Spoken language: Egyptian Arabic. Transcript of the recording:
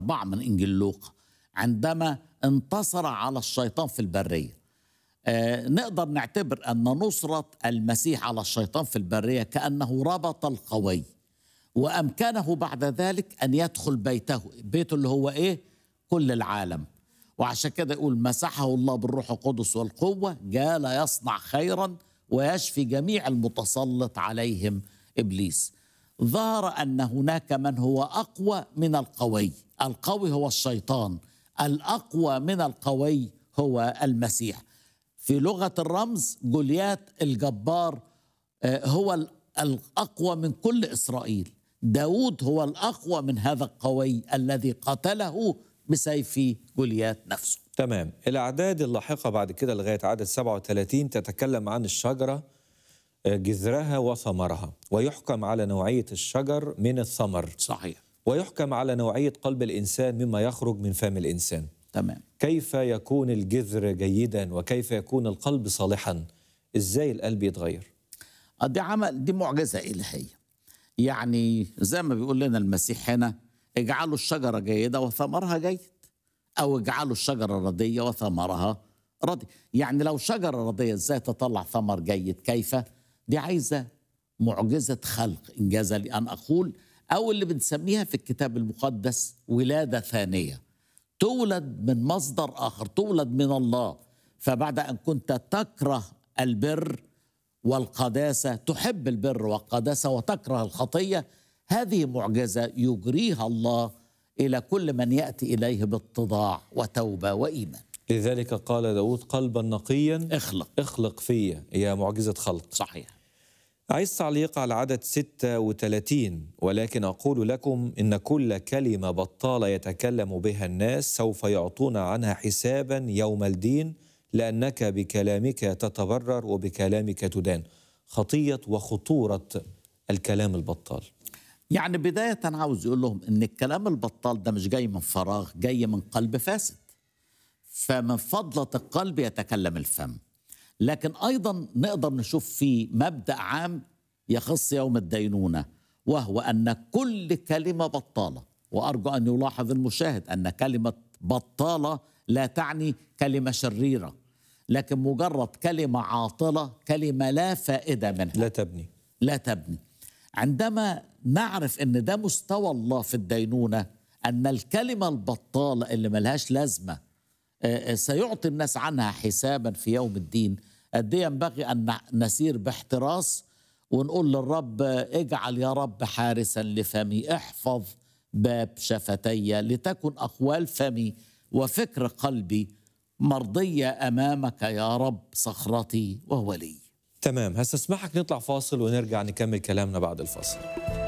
أربعة من إنجيل لوقا عندما انتصر على الشيطان في البرية آه نقدر نعتبر أن نصرة المسيح على الشيطان في البرية كأنه ربط القوي وأمكنه بعد ذلك أن يدخل بيته بيته اللي هو إيه كل العالم وعشان كده يقول مسحه الله بالروح القدس والقوة جال يصنع خيرا ويشفي جميع المتسلط عليهم إبليس ظهر أن هناك من هو أقوى من القوي القوي هو الشيطان الأقوى من القوي هو المسيح في لغة الرمز جوليات الجبار هو الأقوى من كل إسرائيل داود هو الأقوى من هذا القوي الذي قتله بسيف جوليات نفسه تمام الأعداد اللاحقة بعد كده لغاية عدد 37 تتكلم عن الشجرة جذرها وثمرها ويحكم على نوعية الشجر من الثمر صحيح ويحكم على نوعية قلب الإنسان مما يخرج من فم الإنسان تمام كيف يكون الجذر جيدا وكيف يكون القلب صالحا إزاي القلب يتغير دي عمل دي معجزة إلهية يعني زي ما بيقول لنا المسيح هنا اجعلوا الشجرة جيدة وثمرها جيد أو اجعلوا الشجرة ردية وثمرها ردي يعني لو شجرة ردية ازاي تطلع ثمر جيد كيف دي عايزة معجزة خلق إنجاز لي أن أقول أو اللي بنسميها في الكتاب المقدس ولادة ثانية تولد من مصدر آخر تولد من الله فبعد أن كنت تكره البر والقداسة تحب البر والقداسة وتكره الخطية هذه معجزة يجريها الله إلى كل من يأتي إليه باتضاع وتوبة وإيمان لذلك قال داود قلبا نقيا اخلق اخلق فيا هي معجزة خلق صحيح عايز تعليق على عدد 36 ولكن أقول لكم إن كل كلمة بطالة يتكلم بها الناس سوف يعطون عنها حسابا يوم الدين لأنك بكلامك تتبرر وبكلامك تدان خطية وخطورة الكلام البطال يعني بداية عاوز يقول لهم إن الكلام البطال ده مش جاي من فراغ جاي من قلب فاسد فمن فضلة القلب يتكلم الفم لكن أيضا نقدر نشوف في مبدأ عام يخص يوم الدينونة وهو أن كل كلمة بطالة وأرجو أن يلاحظ المشاهد أن كلمة بطالة لا تعني كلمة شريرة لكن مجرد كلمة عاطلة كلمة لا فائدة منها لا تبني لا تبني عندما نعرف ان ده مستوى الله في الدينونه ان الكلمه البطاله اللي ملهاش لازمه سيعطي الناس عنها حسابا في يوم الدين قد ينبغي ان نسير باحتراس ونقول للرب اجعل يا رب حارسا لفمي احفظ باب شفتي لتكن اقوال فمي وفكر قلبي مرضيه امامك يا رب صخرتي وولي تمام هستسمحك نطلع فاصل ونرجع نكمل كلامنا بعد الفاصل